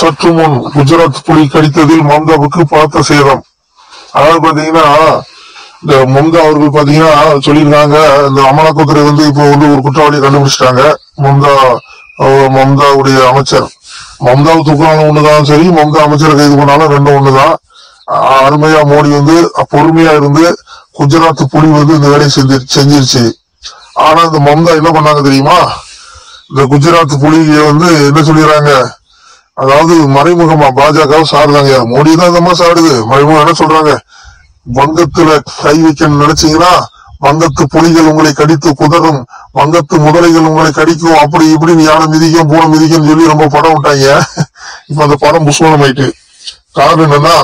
சற்று முன் குஜராத் புலி கடித்ததில் மம்தாவுக்கு பார்த்த சேதம் அதாவது பாத்தீங்கன்னா இந்த மம்தா அவர்கள் பாத்தீங்கன்னா சொல்லியிருக்காங்க இந்த அமலாக்கத்துறை வந்து இப்போ வந்து ஒரு குற்றவாளியை கண்டுபிடிச்சிட்டாங்க மம்தா அவ- மம்தாவுடைய அமைச்சர் மம்தாவை தூக்கினாலும் ஒண்ணுதான் சரி மம்தா அமைச்சரை கைது பண்ணாலும் ரெண்டும் ஒண்ணுதான் அ- அருமையா மோடி வந்து பொறுமையா இருந்து குஜராத் புலி வந்து இந்த வேலையை செஞ்சு செஞ்சிருச்சு ஆனா இந்த மம்தா என்ன பண்ணாங்க தெரியுமா இந்த குஜராத் புலியை வந்து என்ன சொல்லிடுறாங்க அதாவது மறைமுகமா பாஜக சாருதாங்க மோடி தான் இந்த மாதிரி சாடுது மறைமுகம் என்ன சொல்றாங்க வங்கத்துல கை வைக்கணும்னு நினைச்சீங்கன்னா வங்கத்து புலிகள் உங்களை கடித்து குதறும் வங்கத்து முதலைகள் உங்களை கடிக்கும் அப்படி இப்படின்னு யானை மிதிக்கும் பூனை மிதிக்கும்னு சொல்லி ரொம்ப படம் விட்டாங்க இப்ப அந்த படம் புஷ்பலம் ஆயிட்டு காரணம் என்னன்னா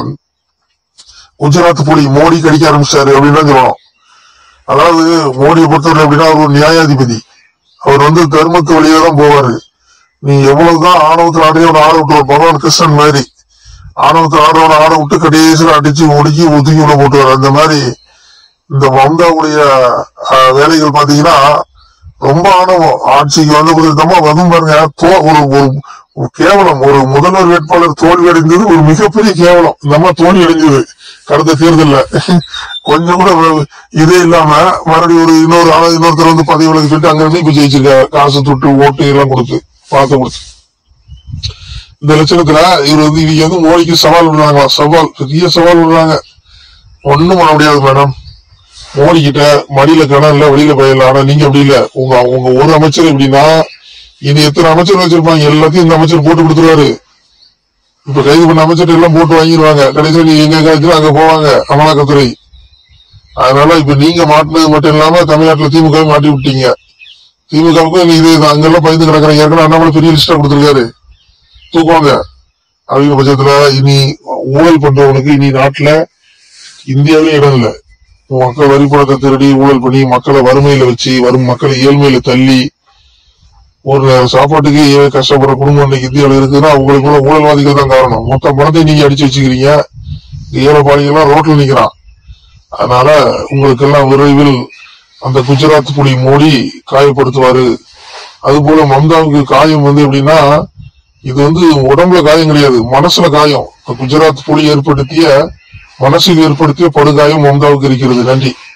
குஜராத் புலி மோடி கடிக்க ஆரம்பிச்சாரு அப்படின்னு தான் சொல்லணும் அதாவது மோடியை பொறுத்தவரை எப்படின்னா அவர் ஒரு நியாயாதிபதி அவர் வந்து தர்மத்து வழியா தான் போவாரு நீ எவ்வளவுதான் ஆணவத்தில் ஆடையவன் ஆட விட்டுவார் பகவான் கிருஷ்ணன் மாதிரி ஆணவத்தில் ஆடவன் ஆட விட்டு கடைசியில் அடிச்சு ஒடுக்கி ஒதுக்கி உள்ள போட்டுவார் அந்த மாதிரி இந்த மம்தாவுடைய அஹ், வேலைகள் பாத்தீங்கன்னா ரொம்ப ஆணவம் ஆட்சிக்கு வந்து கொடுத்தமா வரும் பாருங்க தோ- ஒரு ஒரு ஒரு கேவலம் ஒரு முதல்வர் வேட்பாளர் தோல்வி அடைந்தது ஒரு மிகப்பெரிய கேவலம் இந்த அம்மா தோல்வி அடைஞ்சது கடந்த தேர்தல்ல கொஞ்சம் கூட வ- இதே இல்லாம மறுபடியும் ஒரு இன்னொரு ஆளு இன்னொருத்தர் வந்து பதவி விலகி சொல்லிட்டு அங்க இருந்து இப்ப ஜெயிச்சிருக்காரு காசு தொட்டு ஓட்டு எல்லாம் கொடுத்து பார்த்து கொடுத்து இந்த லட்சணத்துல இவர் வந்து இவங்க வந்து மோடிக்கு சவால் விடுறாங்களா சவால் பெரிய சவால் விடுறாங்க ஒண்ணும் பண்ண முடியாது மேடம் மோடி கிட்ட மடியில கணம் இல்ல வெளியில போயிடலாம் ஆனா நீங்க அப்படி இல்ல உங்க உங்க ஒரு அமைச்சர் எப்படின்னா இனி எத்தனை அமைச்சர் வச்சிருப்பாங்க எல்லாத்தையும் இந்த அமைச்சர் போட்டு கொடுத்துருவாரு இப்ப கைது பண்ண அமைச்சர் எல்லாம் போட்டு வாங்கிடுவாங்க கடைசியில் நீங்க எங்க காய்ச்சல் அங்க போவாங்க அமலாக்கத்துறை அதனால இப்ப நீங்க மாட்டினது மட்டும் இல்லாம தமிழ்நாட்டுல திமுக மாட்டி விட்டீங்க திமுகவுக்கும் இது அங்கெல்லாம் பயந்து கிடக்குறாங்க ஏற்கனவே அண்ணாமலை பெரிய லிஸ்டா கொடுத்துருக்காரு தூக்குவாங்க அவங்க பட்சத்துல இனி ஊழல் பண்றவனுக்கு இனி நாட்டுல இந்தியாவிலே இடம் இல்ல மக்கள் வரி பணத்தை திருடி ஊழல் பண்ணி மக்களை வறுமையில வச்சு வரும் மக்களை ஏழ்மையில தள்ளி ஒரு நேரம் சாப்பாட்டுக்கு ஏ- கஷ்டப்படுற குடும்பம் இன்னைக்கு இந்தியாவில இருக்குதுன்னா அவங்களுக்குள்ள ஊழல்வாதிகள் தான் காரணம் மொத்த பணத்தை நீங்க அடிச்சு வச்சுக்கிறீங்க ஏழைப்பாடிகள்லாம் ரோட்ல நிக்கிறான் அதனால உங்களுக்கு எல்லாம் விரைவில் அந்த குஜராத் புலி மோடி காயப்படுத்துவாரு அது போல மம்தாவுக்கு காயம் வந்து எப்படின்னா இது வந்து உடம்புல காயம் கிடையாது மனசுல காயம் இப்ப குஜராத் புலி ஏற்படுத்திய மனசில் ஏற்படுத்திய படுகாயம் மம்தாவுக்கு இருக்கிறது நன்றி